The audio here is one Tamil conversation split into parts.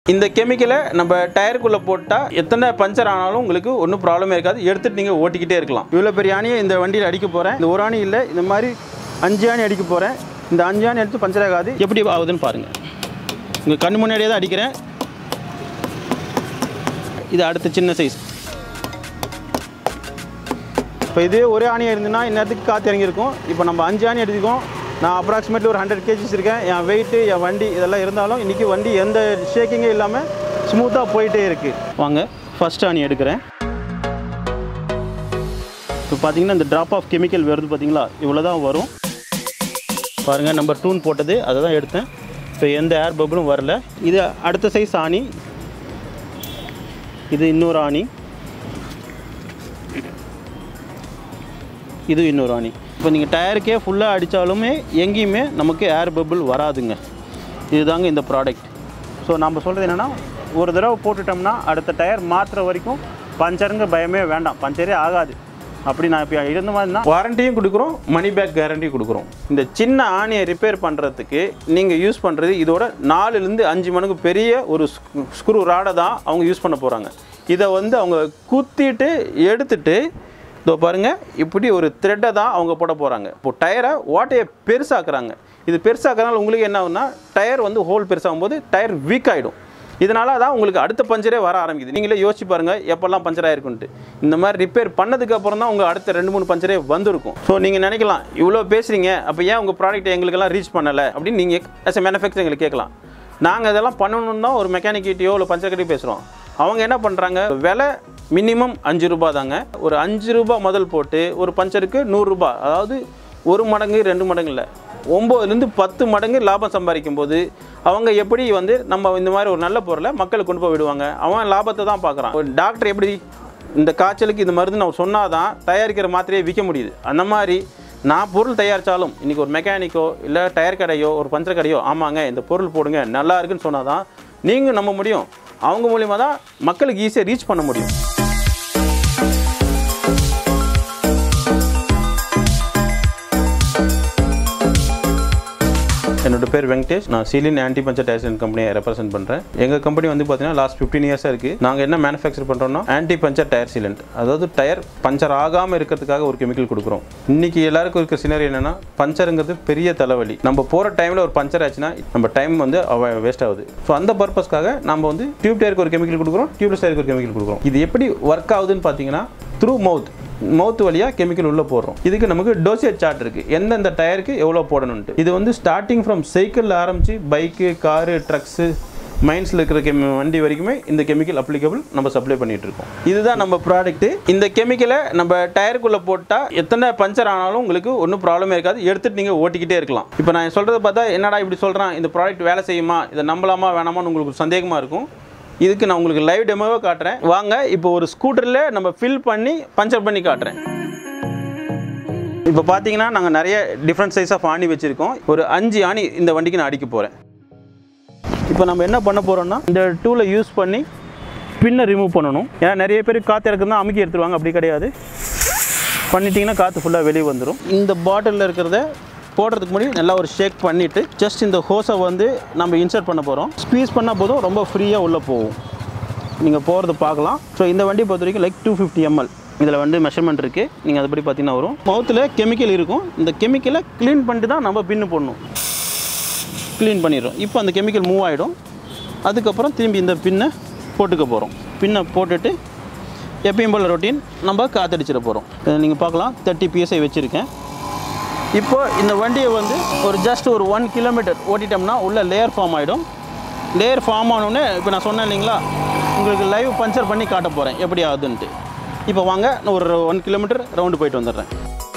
இந்த கெமிக்கலை நம்ம டயருக்குள்ளே போட்டால் எத்தனை பஞ்சர் ஆனாலும் உங்களுக்கு ஒன்றும் ப்ராப்ளமே இருக்காது எடுத்துகிட்டு நீங்கள் ஓட்டிக்கிட்டே இருக்கலாம் இவ்வளோ பெரிய ஆணியை இந்த வண்டியில் அடிக்க போகிறேன் இந்த ஒரு ஆணி இல்லை இந்த மாதிரி அஞ்சு ஆணி அடிக்க போகிறேன் இந்த அஞ்சு ஆணி எடுத்து பஞ்சர் ஆகாது எப்படி ஆகுதுன்னு பாருங்கள் உங்கள் கண் முன்னாடியே தான் அடிக்கிறேன் இது அடுத்த சின்ன சைஸ் இப்போ இதே ஒரே ஆணியாக இருந்துன்னா இந்நேரத்துக்கு காற்று இறங்கியிருக்கும் இப்போ நம்ம அஞ்சு ஆணி எடுத்துக்கோம் நான் அப்ராக்சிமேட்லி ஒரு ஹண்ட்ரட் கேஜிஸ் இருக்கேன் என் வெயிட்டு என் வண்டி இதெல்லாம் இருந்தாலும் இன்றைக்கி வண்டி எந்த ஷேக்கிங்கே இல்லாமல் ஸ்மூத்தாக போயிட்டே இருக்குது வாங்க ஃபஸ்ட் ஆணி எடுக்கிறேன் இப்போ பார்த்தீங்கன்னா இந்த ட்ராப் ஆஃப் கெமிக்கல் வருது பார்த்தீங்களா இவ்வளோ தான் வரும் பாருங்கள் நம்பர் டூன் போட்டது அதை தான் எடுத்தேன் இப்போ எந்த ஏர் பபிளும் வரல இது அடுத்த சைஸ் ஆணி இது இன்னொரு ஆணி இது இன்னொரு ஆணி இப்போ நீங்கள் டயருக்கே ஃபுல்லாக அடித்தாலுமே எங்கேயுமே நமக்கு ஏர் பபிள் வராதுங்க இதுதாங்க இந்த ப்ராடக்ட் ஸோ நம்ம சொல்கிறது என்னென்னா ஒரு தடவை போட்டுட்டோம்னா அடுத்த டயர் மாற்றுற வரைக்கும் பஞ்சருங்க பயமே வேண்டாம் பஞ்சரே ஆகாது அப்படி நான் இப்போ இருந்த மாதிரினா வாரண்டியும் கொடுக்குறோம் மணி பேக் கேரண்டியும் கொடுக்குறோம் இந்த சின்ன ஆணியை ரிப்பேர் பண்ணுறதுக்கு நீங்கள் யூஸ் பண்ணுறது இதோட நாலுலேருந்து அஞ்சு மடங்கு பெரிய ஒரு ஸ்க்ரூ ராடை தான் அவங்க யூஸ் பண்ண போகிறாங்க இதை வந்து அவங்க குத்திட்டு எடுத்துட்டு இதோ பாருங்கள் இப்படி ஒரு த்ரெட்டை தான் அவங்க போட போகிறாங்க இப்போ டயரை ஓட்டையை பெருசாக்குறாங்க இது பெருசாக்குறதுனால உங்களுக்கு என்ன ஆகும்னா டயர் வந்து ஹோல் பெருசாகும் போது டயர் வீக் ஆகிடும் இதனால தான் உங்களுக்கு அடுத்த பஞ்சரே வர ஆரம்பிக்குது நீங்களே யோசிச்சு பாருங்கள் எப்போல்லாம் பஞ்சர் ஆயிருக்குன்ட்டு இந்த மாதிரி ரிப்பேர் பண்ணதுக்கு அப்புறம் தான் உங்கள் அடுத்த ரெண்டு மூணு பஞ்சரே வந்திருக்கும் ஸோ நீங்கள் நினைக்கலாம் இவ்வளோ பேசுகிறீங்க அப்போ ஏன் உங்கள் ப்ராடக்ட் எங்களுக்கெல்லாம் ரீச் பண்ணலை அப்படின்னு நீங்கள் ஆஸ் எ மேனுஃபேக்சர் எங்களுக்கு கேட்கலாம் நாங்கள் இதெல்லாம் பண்ணணும்னு தான் ஒரு மெக்கானிக் கிட்டயோ இல்லை பஞ்சர் கிட்டயோ பேசுகிறோம் அவங்க என்ன பண்ணுறாங்க விலை மினிமம் அஞ்சு ரூபா தாங்க ஒரு அஞ்சு ரூபா முதல் போட்டு ஒரு பஞ்சருக்கு நூறுரூபா அதாவது ஒரு மடங்கு ரெண்டு மடங்கு இல்லை ஒம்போதுலேருந்து பத்து மடங்கு லாபம் சம்பாதிக்கும் போது அவங்க எப்படி வந்து நம்ம இந்த மாதிரி ஒரு நல்ல பொருளை மக்களுக்கு கொண்டு போய் விடுவாங்க அவன் லாபத்தை தான் பார்க்குறான் ஒரு டாக்டர் எப்படி இந்த காய்ச்சலுக்கு இந்த மருந்து நான் சொன்னால் தான் தயாரிக்கிற மாத்திரையை விற்க முடியுது அந்த மாதிரி நான் பொருள் தயாரித்தாலும் இன்றைக்கி ஒரு மெக்கானிக்கோ இல்லை டயர் கடையோ ஒரு பஞ்சர் கடையோ ஆமாங்க இந்த பொருள் போடுங்க நல்லா இருக்குன்னு சொன்னால் தான் நீங்கள் நம்ப முடியும் அவங்க மூலிமா தான் மக்களுக்கு ஈஸியாக ரீச் பண்ண முடியும் என்னோட பேர் வெங்கடேஷ் நான் சீலின் ஆன்டி பஞ்சர் டயர்ஸ் கம்பெனியை ரெப்ரசென்ட் பண்ணுறேன் எங்கள் கம்பெனி வந்து பார்த்தீங்கன்னா லாஸ்ட் ஃபிஃப்டீன் இயர்ஸாக இருக்குது நாங்கள் என்ன மேனுஃபேக்சர் பண்ணுறோம்னா ஆன்டி பஞ்சர் டயர் சீலண்ட் அதாவது டயர் பஞ்சர் ஆகாமல் இருக்கிறதுக்காக ஒரு கெமிக்கல் கொடுக்குறோம் இன்னைக்கு எல்லாருக்கும் இருக்க சினரி என்னன்னா பஞ்சருங்கிறது பெரிய தலைவலி நம்ம போகிற டைமில் ஒரு பஞ்சர் ஆச்சுன்னா நம்ம டைம் வந்து வேஸ்ட் ஆகுது ஸோ அந்த பர்பஸ்க்காக நம்ம வந்து டியூப் டயருக்கு ஒரு கெமிக்கல் கொடுக்குறோம் டியூப்லெஸ் டயருக்கு ஒரு கெமிக்கல் கொடுக்குறோம் இது எப்படி ஒர்க் ஆகுதுன்னு பார்த்தீங்கன்னா த்ரூ மவுத் மவுத் வழியாக கெமிக்கல் உள்ளே போடுறோம் இதுக்கு நமக்கு டோசேஜ் சார்ட் இருக்குது எந்தெந்த டயருக்கு எவ்வளோ போடணுன்ட்டு இது வந்து ஸ்டார்டிங் ஃப்ரம் சைக்கிளில் ஆரம்பித்து பைக்கு காரு ட்ரக்ஸு மைன்ஸில் இருக்கிற கெமி வண்டி வரைக்குமே இந்த கெமிக்கல் அப்ளிகபிள் நம்ம சப்ளை பண்ணிட்டு இருக்கோம் இதுதான் நம்ம ப்ராடக்ட் இந்த கெமிக்கலை நம்ம டயருக்குள்ளே போட்டால் எத்தனை பஞ்சர் ஆனாலும் உங்களுக்கு ஒன்றும் ப்ராப்ளமே இருக்காது எடுத்துட்டு நீங்கள் ஓட்டிக்கிட்டே இருக்கலாம் இப்போ நான் சொல்கிறத பார்த்தா என்னடா இப்படி சொல்கிறேன் இந்த ப்ராடக்ட் வேலை செய்யுமா இதை நம்பலாமா வேணாமான்னு உங்களுக்கு ஒரு சந்தேகமாக இருக்கும் இதுக்கு நான் உங்களுக்கு லைவ் டெமோவே காட்டுறேன் வாங்க இப்போ ஒரு ஸ்கூட்டரில் நம்ம ஃபில் பண்ணி பஞ்சர் பண்ணி காட்டுறேன் இப்போ பார்த்தீங்கன்னா நாங்கள் நிறைய டிஃப்ரெண்ட் சைஸ் ஆஃப் ஆணி வச்சுருக்கோம் ஒரு அஞ்சு ஆணி இந்த வண்டிக்கு நான் அடிக்க போகிறேன் இப்போ நம்ம என்ன பண்ண போகிறோம்னா இந்த டூலை யூஸ் பண்ணி பின்னை ரிமூவ் பண்ணணும் ஏன்னா நிறைய பேர் காற்று இறக்குறதா அமுக்கி எடுத்துருவாங்க அப்படி கிடையாது பண்ணிட்டீங்கன்னா காற்று ஃபுல்லாக வெளியே வந்துடும் இந்த பாட்டிலில் இருக்கிறத போடுறதுக்கு முன்னாடி நல்லா ஒரு ஷேக் பண்ணிவிட்டு ஜஸ்ட் இந்த ஹோஸை வந்து நம்ம இன்சர்ட் பண்ண போகிறோம் ஸ்பீஸ் பண்ணால் போதும் ரொம்ப ஃப்ரீயாக உள்ளே போகும் நீங்கள் போகிறது பார்க்கலாம் ஸோ இந்த வண்டி பொறுத்த வரைக்கும் லைக் டூ ஃபிஃப்டி எம்எல் இதில் வந்து மெஷர்மெண்ட் இருக்குது நீங்கள் அதுபடி பார்த்தீங்கன்னா வரும் மவுத்தில் கெமிக்கல் இருக்கும் இந்த கெமிக்கலை க்ளீன் பண்ணிட்டு தான் நம்ம பின்னு போடணும் க்ளீன் பண்ணிடுறோம் இப்போ அந்த கெமிக்கல் மூவ் ஆகிடும் அதுக்கப்புறம் திரும்பி இந்த பின்னை போட்டுக்க போகிறோம் பின்னை போட்டுட்டு எப்பயும் போல் ரொட்டீன் நம்ம காத்தடிச்சிட போகிறோம் நீங்கள் பார்க்கலாம் தேர்ட்டி பிஎஸ்ஐ வச்சுருக்கேன் இப்போ இந்த வண்டியை வந்து ஒரு ஜஸ்ட் ஒரு ஒன் கிலோமீட்டர் ஓட்டிட்டோம்னா உள்ள லேயர் ஃபார்ம் ஆகிடும் லேயர் ஃபார்ம் ஆனோடனே இப்போ நான் சொன்னேன் இல்லைங்களா உங்களுக்கு லைவ் பஞ்சர் பண்ணி காட்ட போகிறேன் எப்படி ஆகுதுன்ட்டு இப்போ வாங்க நான் ஒரு ஒன் கிலோமீட்டர் ரவுண்டு போயிட்டு வந்துடுறேன்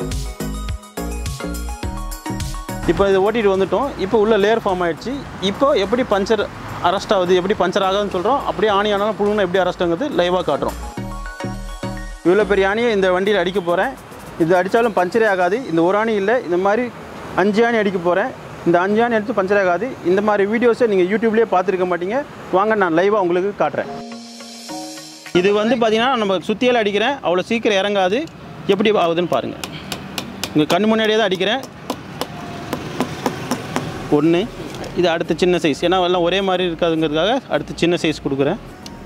இப்போ இதை ஓட்டிட்டு வந்துட்டோம் இப்போ உள்ள லேயர் ஃபார்ம் ஆயிடுச்சு இப்போ எப்படி பஞ்சர் அரெஸ்ட் ஆகுது எப்படி பஞ்சர் ஆகாதுன்னு சொல்கிறோம் அப்படியே ஆணி ஆனாலும் புழுங்கன்னா எப்படி அரெஸ்ட் ஆகுது லைவாக காட்டுறோம் இவ்வளோ பெரிய ஆணியை இந்த வண்டியில் அடிக்க போகிறேன் இது அடித்தாலும் பஞ்சரே ஆகாது இந்த ஒரு ஆணி இல்லை இந்த மாதிரி அஞ்சு ஆணி அடிக்க போகிறேன் இந்த அஞ்சு ஆணி எடுத்து பஞ்சர் ஆகாது இந்த மாதிரி வீடியோஸை நீங்கள் யூடியூப்லேயே பார்த்துருக்க மாட்டீங்க வாங்க நான் லைவாக உங்களுக்கு காட்டுறேன் இது வந்து பார்த்தீங்கன்னா நம்ம சுத்தியால் அடிக்கிறேன் அவ்வளோ சீக்கிரம் இறங்காது எப்படி ஆகுதுன்னு பாருங்கள் உங்கள் கண் முன்னாடியே தான் அடிக்கிறேன் ஒன்று இது அடுத்த சின்ன சைஸ் ஏன்னா எல்லாம் ஒரே மாதிரி இருக்காதுங்கிறதுக்காக அடுத்து சின்ன சைஸ் கொடுக்குறேன்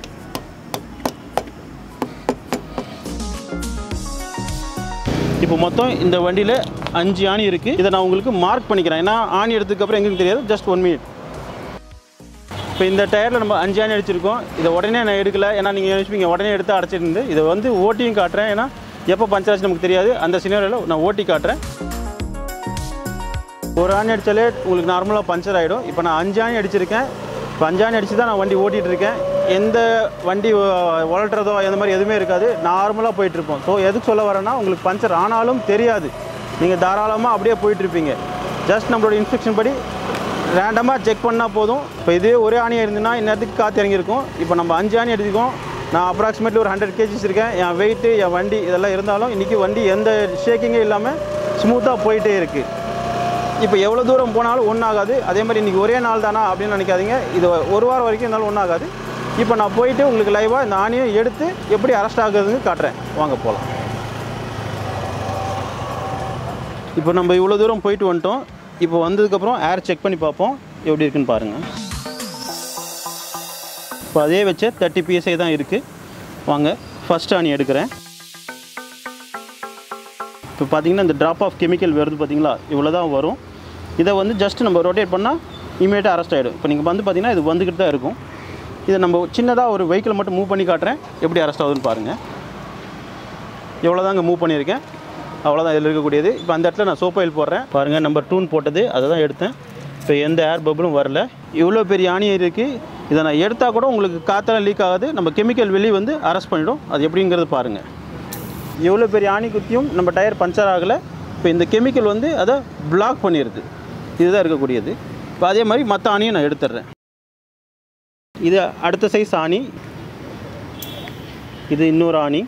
இப்போ மொத்தம் இந்த வண்டியில் அஞ்சு ஆணி இருக்குது இதை நான் உங்களுக்கு மார்க் பண்ணிக்கிறேன் ஏன்னா ஆணி எடுத்ததுக்கப்புறம் எங்களுக்கு தெரியாது ஜஸ்ட் ஒன் மினிட் இப்போ இந்த டயரில் நம்ம அஞ்சு ஆணி அடிச்சிருக்கோம் இதை உடனே நான் எடுக்கல ஏன்னா நீங்கள் நினச்சிப்பீங்க உடனே எடுத்து அடைச்சிருந்து இதை வந்து ஓட்டியும் காட்டுறேன் ஏன்னா எப்போ பஞ்சர் ஆச்சு நமக்கு தெரியாது அந்த சினியோவில் நான் ஓட்டி காட்டுறேன் ஒரு ஆணி அடித்தாலே உங்களுக்கு நார்மலாக பஞ்சர் ஆகிடும் இப்போ நான் அஞ்சு ஆணி அடிச்சிருக்கேன் இப்போ அஞ்சு ஆணி அடித்து தான் நான் வண்டி ஓட்டிகிட்டு இருக்கேன் எந்த வண்டி அஹ், உலட்டுறதோ அந்த மாதிரி எதுவுமே இருக்காது நார்மலாக போயிட்டுருப்போம் ஸோ எதுக்கு சொல்ல வரேன்னா உங்களுக்கு பஞ்சர் ஆனாலும் தெரியாது நீங்கள் தாராளமாக அப்படியே போயிட்டுருப்பீங்க ஜஸ்ட் நம்மளோட இன்ஸ்ட்ரக்ஷன் படி ரேண்டமாக செக் பண்ணால் போதும் இப்போ இதே ஒரே ஆணியாக இருந்துன்னா இந்நேரத்துக்கு காற்று இறங்கியிருக்கும் இப்போ நம்ம அஞ்சு ஆணி எடுத்துக்கோம் நான் அப்ராக்சிமேட்லி ஒரு ஹண்ட்ரட் கேஜிஸ் இருக்கேன் என் வெயிட்டு என் வண்டி இதெல்லாம் இருந்தாலும் இன்றைக்கி வண்டி எந்த ஷேக்கிங்கே இல்லாமல் ஸ்மூத்தாக போயிட்டே இருக்குது இப்போ எவ்வளோ தூரம் போனாலும் ஒன்றாகாது அதே மாதிரி இன்றைக்கி ஒரே நாள் தானா அப்படின்னு நினைக்காதீங்க இது ஒரு வாரம் வரைக்கும் இருந்தாலும் ஒன்றாகாது இப்போ நான் போயிட்டு உங்களுக்கு லைவாக இந்த ஆணியை எடுத்து எப்படி அரெஸ்ட் ஆகுதுன்னு காட்டுறேன் வாங்க போகலாம் இப்போ நம்ம இவ்வளோ தூரம் போயிட்டு வந்துட்டோம் இப்போ வந்ததுக்கப்புறம் ஏர் செக் பண்ணி பார்ப்போம் எப்படி இருக்குன்னு பாருங்கள் இப்போ அதே வச்ச தேர்ட்டி பிஎஸ்ஐ தான் இருக்குது வாங்க ஃபஸ்ட் ஆணி எடுக்கிறேன் இப்போ பார்த்தீங்கன்னா இந்த ட்ராப் ஆஃப் கெமிக்கல் வருது பார்த்தீங்களா இவ்வளோ தான் வரும் இதை வந்து ஜஸ்ட் நம்ம ரொட்டேட் பண்ணால் இமீடியட்டாக அரெஸ்ட் ஆகிடும் இப்போ நீங்கள் வந்து பார்த்தீங்கன்னா இது வந்துக்கிட்டு தான் இருக்கும் இதை நம்ம சின்னதாக ஒரு வெஹிக்கிள் மட்டும் மூவ் பண்ணி காட்டுறேன் எப்படி அரெஸ்ட் ஆகுதுன்னு பாருங்கள் எவ்வளோ தாங்க மூவ் பண்ணியிருக்கேன் அவ்வளோதான் இதில் இருக்கக்கூடியது இப்போ அந்த இடத்துல நான் சோப் ஆயில் போடுறேன் பாருங்கள் நம்பர் டூன் போட்டது அதை தான் எடுத்தேன் இப்போ எந்த ஏர் பபிளும் வரல இவ்வளோ பெரிய ஆணி இருக்குது இதை நான் எடுத்தால் கூட உங்களுக்கு காற்றெல்லாம் லீக் ஆகாது நம்ம கெமிக்கல் வெளியே வந்து அரெஸ்ட் பண்ணிடும் அது எப்படிங்கிறது பாருங்கள் எவ்வளோ பெரிய ஆணி குத்தியும் நம்ம டயர் பஞ்சர் ஆகலை இப்போ இந்த கெமிக்கல் வந்து அதை பிளாக் பண்ணிடுது இதுதான் இருக்கக்கூடியது இப்போ அதே மாதிரி மற்ற ஆணியும் நான் எடுத்துடுறேன் இது அடுத்த சைஸ் ஆணி இது இன்னொரு ஆணி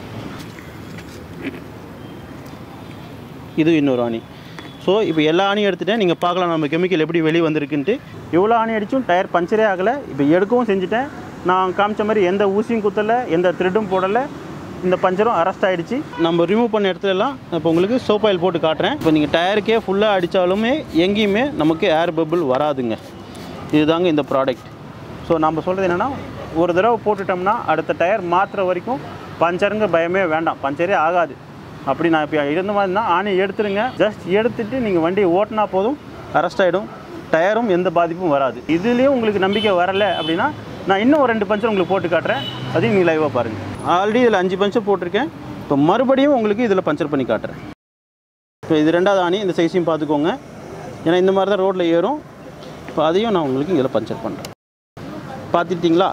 இது இன்னொரு ஆணி ஸோ இப்போ எல்லா ஆணியும் எடுத்துட்டேன் நீங்கள் பார்க்கலாம் நம்ம கெமிக்கல் எப்படி வெளியே வந்திருக்குன்ட்டு இவ்வளோ ஆணி அடித்தும் டயர் பஞ்சரே ஆகலை இப்போ எடுக்கவும் செஞ்சுட்டேன் நான் காமிச்ச மாதிரி எந்த ஊசியும் குத்தலை எந்த த்ரெட்டும் போடலை இந்த பஞ்சரும் அரெஸ்ட் ஆகிடுச்சு நம்ம ரிமூவ் பண்ண இடத்துல எல்லாம் இப்போ உங்களுக்கு சோப் ஆயில் போட்டு காட்டுறேன் இப்போ நீங்கள் டயருக்கே ஃபுல்லாக அடித்தாலுமே எங்கேயுமே நமக்கு ஏர் பபிள் வராதுங்க இதுதாங்க இந்த ப்ராடக்ட் ஸோ நம்ம சொல்கிறது என்னென்னா ஒரு தடவை போட்டுட்டோம்னா அடுத்த டயர் மாற்றுற வரைக்கும் பஞ்சருங்க பயமே வேண்டாம் பஞ்சரே ஆகாது அப்படி நான் இப்போ இருந்த மாதிரி தான் ஆணி எடுத்துருங்க ஜஸ்ட் எடுத்துட்டு நீங்கள் வண்டியை ஓட்டினா போதும் அரெஸ்ட் ஆகிடும் டயரும் எந்த பாதிப்பும் வராது இதுலேயும் உங்களுக்கு நம்பிக்கை வரலை அப்படின்னா நான் இன்னும் ஒரு ரெண்டு பஞ்சர் உங்களுக்கு போட்டு காட்டுறேன் அதையும் நீங்கள் லைவாக பாருங்கள் ஆல்ரெடி இதில் அஞ்சு பஞ்சர் போட்டிருக்கேன் இப்போ மறுபடியும் உங்களுக்கு இதில் பஞ்சர் பண்ணி காட்டுறேன் இப்போ இது ரெண்டாவது ஆணி இந்த சைஸையும் பார்த்துக்கோங்க ஏன்னா இந்த மாதிரி தான் ரோட்டில் ஏறும் இப்போ அதையும் நான் உங்களுக்கு இதில் பஞ்சர் பண்ணுறேன் பார்த்துட்டிங்களா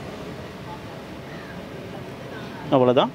அவ்வளோதான்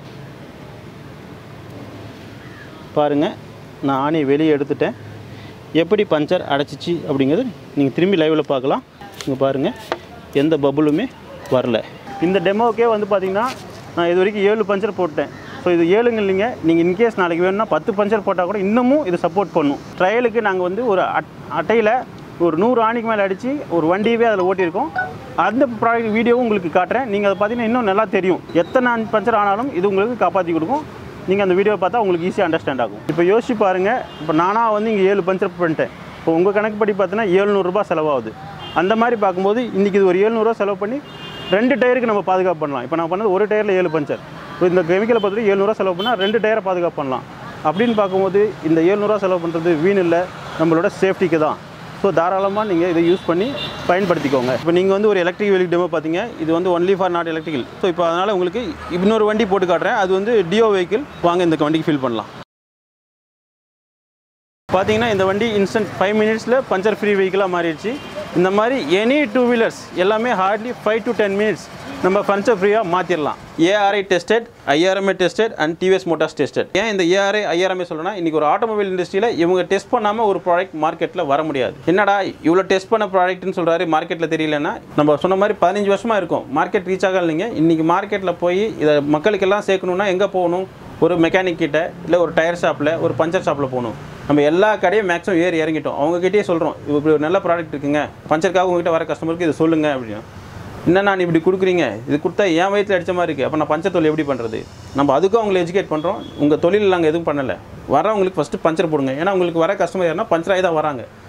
பாருங்கள் நான் ஆணியை வெளியே எடுத்துட்டேன் எப்படி பஞ்சர் அடைச்சிச்சு அப்படிங்கிறது நீங்கள் திரும்பி லைவில் பார்க்கலாம் இங்கே பாருங்கள் எந்த பபுளுமே வரல இந்த டெமோக்கே வந்து பார்த்திங்கன்னா நான் இது வரைக்கும் ஏழு பஞ்சர் போட்டேன் ஸோ இது ஏழுங்க இல்லைங்க நீங்கள் இன்கேஸ் நாளைக்கு வேணும்னா பத்து பஞ்சர் போட்டால் கூட இன்னமும் இது சப்போர்ட் பண்ணும் ட்ரையலுக்கு நாங்கள் வந்து ஒரு அட் அட்டையில் ஒரு நூறு ஆணிக்கு மேலே அடித்து ஒரு வண்டியவே அதில் ஓட்டியிருக்கோம் அந்த ப்ராடக்ட் வீடியோவும் உங்களுக்கு காட்டுறேன் நீங்கள் அதை பார்த்தீங்கன்னா இன்னும் நல்லா தெரியும் எத்தனை பஞ்சர் ஆனாலும் இது உங்களுக்கு காப்பாற்றி கொடுக்கும் நீங்கள் அந்த வீடியோ பார்த்தா உங்களுக்கு ஈஸியாக அண்டர்ஸ்டாண்ட் ஆகும் இப்போ யோசிச்சு பாருங்கள் இப்போ நானாக வந்து இங்கே ஏழு பஞ்சர் பண்ணிட்டேன் இப்போ உங்கள் கணக்குப்படி பார்த்தீங்கன்னா ஏழ்நூறுபா செலவாகுது அந்த மாதிரி பார்க்கும்போது இன்றைக்கி இது ஒரு ஏழ்நூறுவா செலவு பண்ணி ரெண்டு டயருக்கு நம்ம பாதுகாப்பு பண்ணலாம் இப்போ நான் பண்ணது ஒரு டயரில் ஏழு பஞ்சர் இப்போ இந்த கெமிக்கலை பொறுத்தவரை ஏழ்நூறுவா செலவு பண்ணால் ரெண்டு டயரை பாதுகாப்பு பண்ணலாம் அப்படின்னு பார்க்கும்போது இந்த ஏழ்நூறுவா செலவு பண்ணுறது வீண் இல்லை நம்மளோட சேஃப்டிக்கு தான் ஸோ தாராளமாக நீங்கள் இதை யூஸ் பண்ணி பயன்படுத்திக்கோங்க இப்போ நீங்கள் வந்து ஒரு எலக்ட்ரிக் வெஹிக்கிள் டெமோ பார்த்தீங்க இது வந்து only for not electrical so இப்போ அதனால் உங்களுக்கு இன்னொரு வண்டி போட்டு காட்டுறேன் அது வந்து டியோ வெஹிக்கிள் வாங்க இந்த வண்டிக்கு ஃபில் பண்ணலாம் பார்த்தீங்கன்னா இந்த வண்டி இன்ஸ்டன்ட் ஃபைவ் மினிட்ஸில் பஞ்சர் ஃப்ரீ வெஹிக்கிளாக மாறிடுச்சு இந்த மாதிரி எனி டூ வீலர்ஸ் எல்லாமே hardly five to ten minutes நம்ம பஞ்சர் ஃப்ரீயாக மாற்றிடலாம் ARI tested IRMA tested and TVS Motors tested ஏன் இந்த ஏஆர்ஐ ஐஆர்எம்ஏ சொல்லணும்னா இன்றைக்கி ஒரு ஆட்டோமொபைல் இண்டஸ்ட்ரியில் இவங்க டெஸ்ட் பண்ணாமல் ஒரு ப்ராடக்ட் மார்க்கெட்டில் வர முடியாது என்னடா இவ்வளோ டெஸ்ட் பண்ண ப்ராடக்ட்னு சொல்கிறாரு மார்க்கெட்டில் தெரியலன்னா நம்ம சொன்ன மாதிரி பதினஞ்சு வருஷமாக இருக்கும் மார்க்கெட் ரீச் ஆகலைங்க இன்றைக்கி மார்க்கெட்டில் போய் இதை மக்களுக்கெல்லாம் சேர்க்கணுன்னா எங்கே போகணும் ஒரு மெக்கானிக் கிட்ட இல்லை ஒரு டயர் ஷாப்பில் ஒரு பஞ்சர் ஷாப்பில் போகணும் நம்ம எல்லா கடையும் மேக்ஸிமம் ஏறி இறங்கிட்டோம் அவங்ககிட்டயே சொல்கிறோம் இப்படி ஒரு நல்ல ப்ராடக்ட் இருக்குங்க பஞ்சருக்காக உங்ககிட்ட வர கஸ்டமருக்கு இது சொல்லுங்கள் அப்படின்னு என்ன நான் இப்படி கொடுக்குறீங்க இது கொடுத்தா என் வயிற்றில் அடித்த மாதிரி இருக்குது அப்போ நான் பஞ்சர் தொழில் எப்படி பண்ணுறது நம்ம அதுக்கும் அவங்களை எஜுகேட் பண்ணுறோம் உங்கள் தொழில் நாங்கள் எதுவும் பண்ணலை வரவங்களுக்கு ஃபஸ்ட்டு பஞ்சர் போடுங்க ஏன்னா உங்களுக்கு வர கஸ்டமர் யாருன்னா பஞ்சர் ஆகி தான் வராங்க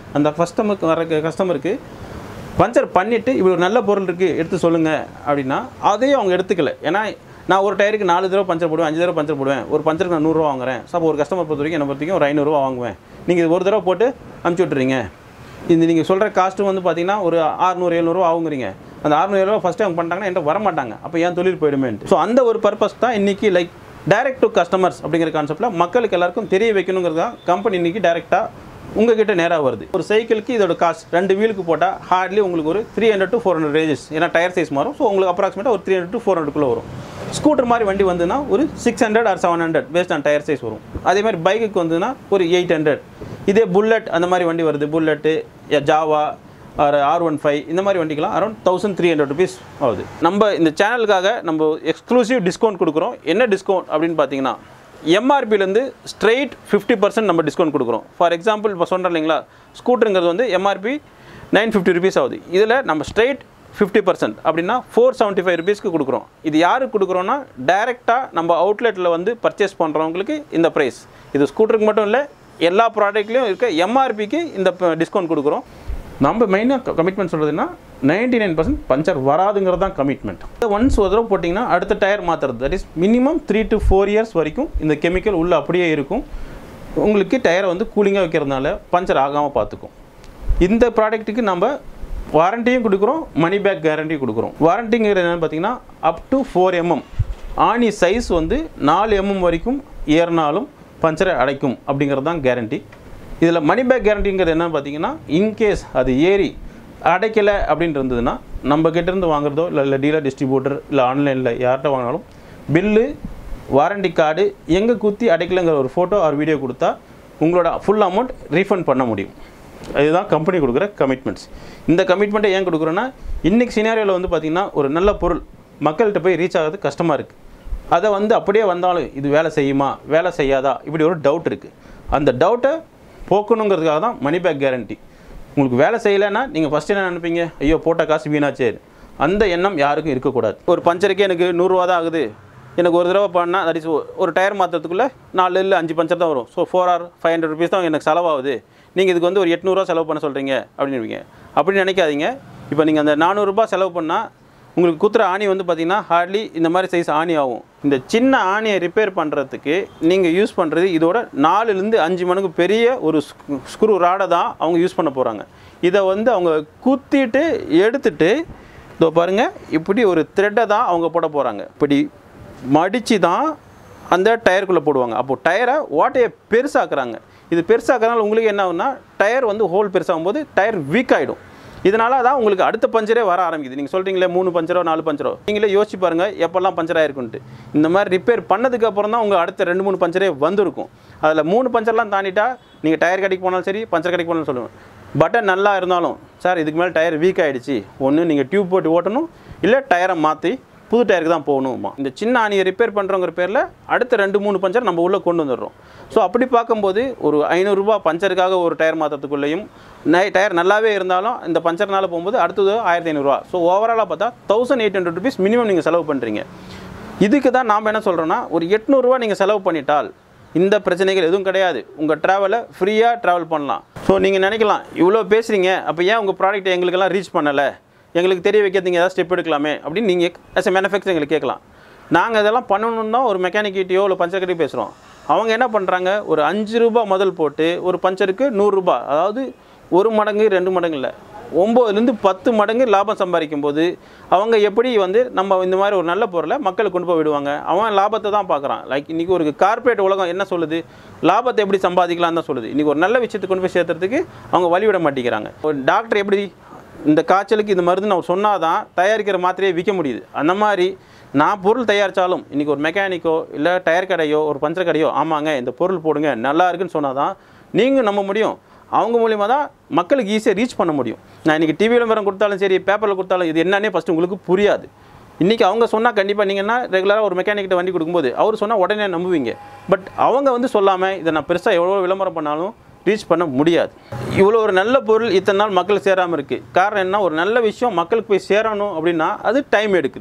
அந்த கஸ்டமருக்கு வர கஸ்டமருக்கு பஞ்சர் பண்ணிவிட்டு இப்படி ஒரு நல்ல பொருள் இருக்குது எடுத்து சொல்லுங்கள் அப்படின்னா அதையும் அவங்க எடுத்துக்கல ஏன்னா நான் ஒரு டயருக்கு நாலு தடவை பஞ்சர் போடுவேன் அஞ்சு தடவை பஞ்சர் போடுவேன் ஒரு பஞ்சருக்கு நான் நூறுரூவா வாங்குறேன் ஸோ அப்போ ஒரு கஸ்டமர் பொறுத்த வரைக்கும் என்னை பொறுத்த வரைக்கும் ஒரு ஐநூறுரூவா வாங்குவேன் நீங்கள் இது ஒரு தடவை போட்டு அமுச்சு விட்றீங்க இந்த நீங்கள் சொல்கிற காஸ்ட்டு வந்து பார்த்தீங்கன்னா ஒரு அறுநூறு எழுநூறுவா ஆகுங்கிறீங்க அந்த அறுநூறு எழுநூறுவா ஃபஸ்ட்டு அவங்க பண்ணிட்டாங்கன்னா என்கிட்ட வர மாட்டாங்க அப்போ ஏன் தொழில் போயிடுமேன்ட்டு ஸோ அந்த ஒரு பர்பஸ் தான் இன்றைக்கி லைக் டைரக்ட் டு கஸ்டமர்ஸ் அப்படிங்கிற கான்செப்ட்டில் மக்களுக்கு எல்லாருக்கும் தெரிய வைக்கணுங்கிறது தான் கம்பெனி இன்றைக்கி டேரெக்டாக உங்ககிட்ட நேராக வருது ஒரு சைக்கிளுக்கு இதோட காஸ்ட் ரெண்டு வீலுக்கு போட்டால் ஹார்ட்லி உங்களுக்கு ஒரு three hundred to four hundred ranges ஏன்னா டயர் சைஸ் மாறும் ஸோ உங்களுக்கு அப்ராக்சிமேட்டாக ஒரு த்ரீ ஹண்ட்ரட் டு ஃபோர் ஹண்ட்ரட்குள்ளே வரும் ஸ்கூட்டர் மாதிரி வண்டி வந்துன்னா ஒரு six hundred or seven hundred based on tyre size வரும் அதே மாதிரி பைக்குக்கு வந்துன்னா ஒரு எயிட் ஹண்ட்ரட் இதே புல்லட் அந்த மாதிரி வண்டி வருது bullet Jawa R R one five இந்த மாதிரி வண்டிக்கெலாம் around thousand three hundred rupees ஆகுது நம்ம இந்த சேனலுக்காக நம்ம எக்ஸ்க்ளூசிவ் டிஸ்கவுண்ட் கொடுக்குறோம் என்ன டிஸ்கவுண்ட் அப்படின்னு பார்த்தீங்கன்னா எம்ஆர்பிலேருந்து ஸ்ட்ரெயிட் ஃபிஃப்டி பர்சன்ட் நம்ம டிஸ்கவுண்ட் கொடுக்குறோம் ஃபார் எக்ஸாம்பிள் இப்போ சொல்கிறேன் இல்லைங்களா ஸ்கூட்டருங்கிறது வந்து எம்ஆர்பி நைன் ஃபிஃப்டி ருபீஸ் ஆகுது இதில் நம்ம ஸ்ட்ரெயிட் ஃபிஃப்டி பர்சன்ட் அப்படின்னா ஃபோர் செவன்ட்டி ஃபைவ் ருபீஸ்க்கு கொடுக்குறோம் இது யாருக்கு கொடுக்குறோன்னா டைரெக்டாக நம்ம அவுட்லெட்டில் வந்து பர்ச்சேஸ் பண்ணுறவங்களுக்கு இந்த ப்ரைஸ் இது ஸ்கூட்டருக்கு மட்டும் இல்லை எல்லா ப்ராடக்ட்லேயும் இருக்க எம்ஆர்பிக்கு இந்த டிஸ்கவுண்ட் கொடுக்குறோம் நம்ம மெயினாக கமிட்மெண்ட் சொல்கிறதுனா நைன்டி நைன் பர்சன்ட் பஞ்சர் வராதுங்கிறது தான் கமிட்மெண்ட் ஒன்ஸ் ஒரு தடவை போட்டிங்கன்னா அடுத்த டயர் மாற்றுறது that is minimum three to four years வரைக்கும் இந்த கெமிக்கல் உள்ளே அப்படியே இருக்கும் உங்களுக்கு டயரை வந்து கூலிங்காக வைக்கிறதுனால பஞ்சர் ஆகாமல் பார்த்துக்கும் இந்த ப்ராடக்ட்டுக்கு நம்ம வாரண்டியும் கொடுக்குறோம் மணி பேக் கேரண்டியும் கொடுக்குறோம் வாரண்டிங்கிறது என்னென்னு பார்த்தீங்கன்னா அப் டு ஃபோர் எம்எம் ஆணி சைஸ் வந்து நாலு எம்எம் வரைக்கும் ஏறினாலும் பஞ்சரை அடைக்கும் அப்படிங்கிறது தான் கேரண்டி இதில் மணி பேக் கேரண்டிங்கிறது என்னன்னு பார்த்தீங்கன்னா இன்கேஸ் அது ஏறி அடைக்கலை அப்படின்னு இருந்ததுன்னா நம்ம கிட்டேருந்து வாங்குறதோ இல்லை இல்லை டீலர் டிஸ்ட்ரிபியூட்டர் இல்லை ஆன்லைனில் யார்கிட்ட வாங்கினாலும் பில்லு வாரண்டி கார்டு எங்கே குத்தி அடைக்கலைங்கிற ஒரு ஃபோட்டோ ஆர் வீடியோ கொடுத்தா உங்களோட ஃபுல் அமௌண்ட் ரீஃபண்ட் பண்ண முடியும் இதுதான் கம்பெனி கொடுக்குற கமிட்மெண்ட்ஸ் இந்த கமிட்மெண்ட்டை ஏன் கொடுக்குறோன்னா இன்றைக்கி சினாரியோவில் வந்து பார்த்திங்கன்னா ஒரு நல்ல பொருள் மக்கள்கிட்ட போய் ரீச் ஆகிறது கஷ்டமாக இருக்குது அதை வந்து அப்படியே வந்தாலும் இது வேலை செய்யுமா வேலை செய்யாதா இப்படி ஒரு டவுட் இருக்குது அந்த டவுட்டை போக்கணுங்கிறதுக்காக தான் மணி பேக் கேரண்டி உங்களுக்கு வேலை செய்யலைன்னா நீங்கள் ஃபஸ்ட்டு என்ன நினைப்பீங்க ஐயோ போட்ட காசு வீணாச்சே அந்த எண்ணம் யாருக்கும் இருக்கக்கூடாது ஒரு பஞ்சருக்கே எனக்கு நூறுரூவா தான் ஆகுது எனக்கு ஒரு தடவை பண்ணால் தட் இஸ் ஒரு டயர் மாற்றுறதுக்குள்ளே நாலு இல்லை அஞ்சு பஞ்சர் தான் வரும் so four or five hundred rupees தான் எனக்கு செலவாகுது நீங்கள் இதுக்கு வந்து ஒரு எட்நூறுவா செலவு பண்ண சொல்கிறீங்க அப்படின்னு அப்படி நினைக்காதீங்க இப்போ நீங்கள் அந்த நானூறுரூபா செலவு பண்ணால் உங்களுக்கு குத்துற ஆணி வந்து பார்த்திங்கன்னா ஹார்ட்லி இந்த மாதிரி சைஸ் ஆணி ஆகும் இந்த சின்ன ஆணியை ரிப்பேர் பண்ணுறதுக்கு நீங்கள் யூஸ் பண்ணுறது இதோட நாலுலேருந்து அஞ்சு மடங்கு பெரிய ஒரு ஸ்க்ரூ ராடை தான் அவங்க யூஸ் பண்ண போகிறாங்க இதை வந்து அவங்க குத்திட்டு எடுத்துட்டு இதோ பாருங்கள் இப்படி ஒரு த்ரெட்டை தான் அவங்க போட போகிறாங்க இப்படி மடித்து தான் அந்த டயருக்குள்ளே போடுவாங்க அப்போது டயரை ஓட்டையை பெருசாக்குறாங்க இது பெருசாக்குறதுனால உங்களுக்கு என்ன ஆகும்னா டயர் வந்து ஹோல் பெருசாகும் போது டயர் வீக் ஆகிடும் இதனால தான் உங்களுக்கு அடுத்த பஞ்சரே வர ஆரம்பிக்குது நீங்கள் சொல்கிறீங்களே மூணு பஞ்சரோ நாலு பஞ்சரோ நீங்களே யோசிச்சு பாருங்கள் எப்போல்லாம் பஞ்சர் ஆயிருக்குன்ட்டு இந்த மாதிரி ரிப்பேர் பண்ணதுக்கு அப்புறம் தான் உங்கள் அடுத்த ரெண்டு மூணு பஞ்சரே வந்திருக்கும் அதில் மூணு பஞ்சர்லாம் தாண்டிட்டா நீங்கள் டயர் கடைக்கு போனாலும் சரி பஞ்சர் கடைக்கு போனாலும் சொல்லுவேன் பட்டன் நல்லா இருந்தாலும் சார் இதுக்கு மேலே டயர் வீக் ஆகிடுச்சு ஒன்று நீங்கள் டியூப் போட்டு ஓட்டணும் இல்லை டயரை மாற்றி புது டயருக்கு தான் போகணுமா இந்த சின்ன ஆணியை ரிப்பேர் பண்ணுறோங்கிற பேரில் அடுத்த ரெண்டு மூணு பஞ்சர் நம்ம உள்ளே கொண்டு வந்துடுறோம் ஸோ அப்படி பார்க்கும்போது ஒரு ஐநூறுரூபா பஞ்சருக்காக ஒரு டயர் மாற்றத்துக்குள்ளேயும் நை டயர் நல்லாவே இருந்தாலும் இந்த பஞ்சர்னால போகும்போது அடுத்தது ஆயிரத்தி ஐநூறுரூவா ஸோ ஓவராலாக பார்த்தா thousand eight hundred rupees minimum நீங்கள் செலவு பண்ணுறீங்க இதுக்கு தான் நாம் என்ன சொல்கிறோன்னா ஒரு எட்நூறுரூவா நீங்கள் செலவு பண்ணிட்டால் இந்த பிரச்சனைகள் எதுவும் கிடையாது உங்கள் ட்ராவலை ஃப்ரீயாக ட்ராவல் பண்ணலாம் ஸோ நீங்கள் நினைக்கலாம் இவ்வளோ பேசுகிறீங்க அப்போ ஏன் உங்கள் ப்ராடக்ட் எங்களுக்கெல்லாம் ரீச் பண்ணலை எங்களுக்கு தெரிய வைக்க நீங்கள் ஏதாவது ஸ்டெப் எடுக்கலாமே அப்படின்னு நீங்கள் ஆஸ் எ மேனுஃபேக்சர் எங்களுக்கு கேட்கலாம் நாங்கள் இதெல்லாம் பண்ணணும்னு தான் ஒரு மெக்கானிக்கிட்டையோ இல்லை பஞ்சர்கிட்டையோ பேசுகிறோம் அவங்க என்ன பண்ணுறாங்க ஒரு அஞ்சு ரூபா முதல் போட்டு ஒரு பஞ்சருக்கு நூறுரூபா அதாவது ஒரு மடங்கு ரெண்டு மடங்கு இல்லை ஒம்போதுலேருந்து பத்து மடங்கு லாபம் சம்பாதிக்கும் போது அவங்க எப்படி வந்து நம்ம இந்த மாதிரி ஒரு நல்ல பொருளை மக்களுக்கு கொண்டு போய் விடுவாங்க அவன் லாபத்தை தான் பார்க்குறான் லைக் இன்றைக்கி ஒரு கார்ப்பரேட் உலகம் என்ன சொல்லுது லாபத்தை எப்படி சம்பாதிக்கலாம் தான் சொல்லுது இன்றைக்கி ஒரு நல்ல விஷயத்தை கொண்டு போய் சேர்த்துறதுக்கு அவங்க வழிவிட மாட்டேங்கிறாங்க ஒரு டாக்டர் எப்படி இந்த காய்ச்சலுக்கு இந்த மருந்து நான் சொன்னால் தான் தயாரிக்கிற மாத்திரையை விற்க முடியுது அந்த மாதிரி நான் பொருள் தயாரித்தாலும் இன்றைக்கி ஒரு மெக்கானிக்கோ இல்லை டயர் கடையோ ஒரு பஞ்சர் கடையோ ஆமாங்க இந்த பொருள் போடுங்க நல்லா இருக்குன்னு சொன்னால் தான் நீங்கள் நம்ப முடியும் அவங்க மூலிமா தான் மக்களுக்கு ஈஸியாக ரீச் பண்ண முடியும் நான் இன்றைக்கி டிவி விளம்பரம் கொடுத்தாலும் சரி பேப்பரில் கொடுத்தாலும் இது என்னன்னே ஃபஸ்ட்டு உங்களுக்கு புரியாது இன்றைக்கி அவங்க சொன்னால் கண்டிப்பாக நீங்கன்னா ரெகுலராக ஒரு மெக்கானிக்கிட்ட வண்டி கொடுக்கும்போது அவர் சொன்னால் உடனே நம்புவீங்க பட் அவங்க வந்து சொல்லாமல் இதை நான் பெருசாக எவ்வளோ விளம்பரம் பண்ணாலும் ரீச் பண்ண முடியாது இவ்வளோ ஒரு நல்ல பொருள் இத்தனை நாள் மக்கள் சேராமல் இருக்குது காரணம் என்ன ஒரு நல்ல விஷயம் மக்களுக்கு போய் சேரணும் அப்படின்னா அது டைம் எடுக்குது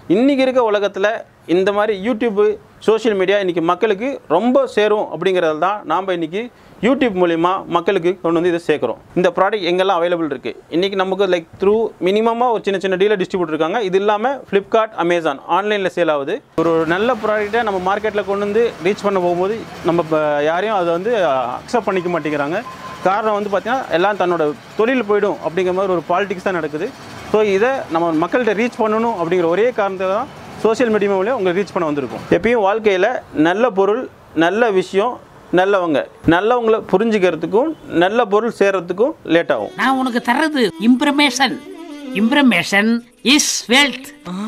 இன்றைக்கி இருக்க உலகத்தில் இந்த மாதிரி யூடியூப்பு சோஷியல் மீடியா இன்றைக்கி மக்களுக்கு ரொம்ப சேரும் அப்படிங்கிறதால தான் நாம் இன்றைக்கி யூடியூப் மூலிமா மக்களுக்கு கொண்டு வந்து இதை சேர்க்குறோம் இந்த ப்ராடக்ட் எங்கெல்லாம் அவைலபிள் இருக்குது இன்றைக்கி நமக்கு லைக் த்ரூ மினிமமாக ஒரு சின்ன சின்ன டீலர் டிஸ்ட்ரிபியூட் இருக்காங்க இது இல்லாமல் ஃப்ளிப்கார்ட் அமேசான் ஆன்லைனில் சேல் ஆகுது ஒரு நல்ல ப்ராடக்ட்டை நம்ம மார்க்கெட்டில் கொண்டு வந்து ரீச் பண்ண போகும்போது நம்ம இப்ப யாரையும் அதை வந்து அக்செப்ட் பண்ணிக்க மாட்டேங்கிறாங்க காரணம் வந்து பார்த்தீங்கன்னா எல்லாம் தன்னோட தொழில் போயிடும் அப்படிங்கிற மாதிரி ஒரு பாலிடிக்ஸ் தான் நடக்குது ஸோ இதை நம்ம மக்கள்கிட்ட ரீச் பண்ணணும் அப்படிங்கிற ஒரே காரணத்தை தான் சோஷியல் மீடியா மூலியம் உங்களை ரீச் பண்ண வந்திருக்கும் எப்பயும் வாழ்க்கையில் நல்ல பொருள் நல்ல விஷயம் நல்லவங்க நல்லவங்களை புரிஞ்சுக்கிறதுக்கும் நல்ல பொருள் சேர்றதுக்கும் லேட் ஆகும் நான் உனக்கு தர்றது இம்ப்ரமேஷன் இம்ப்ரமேஷன் இஸ் வெல்த்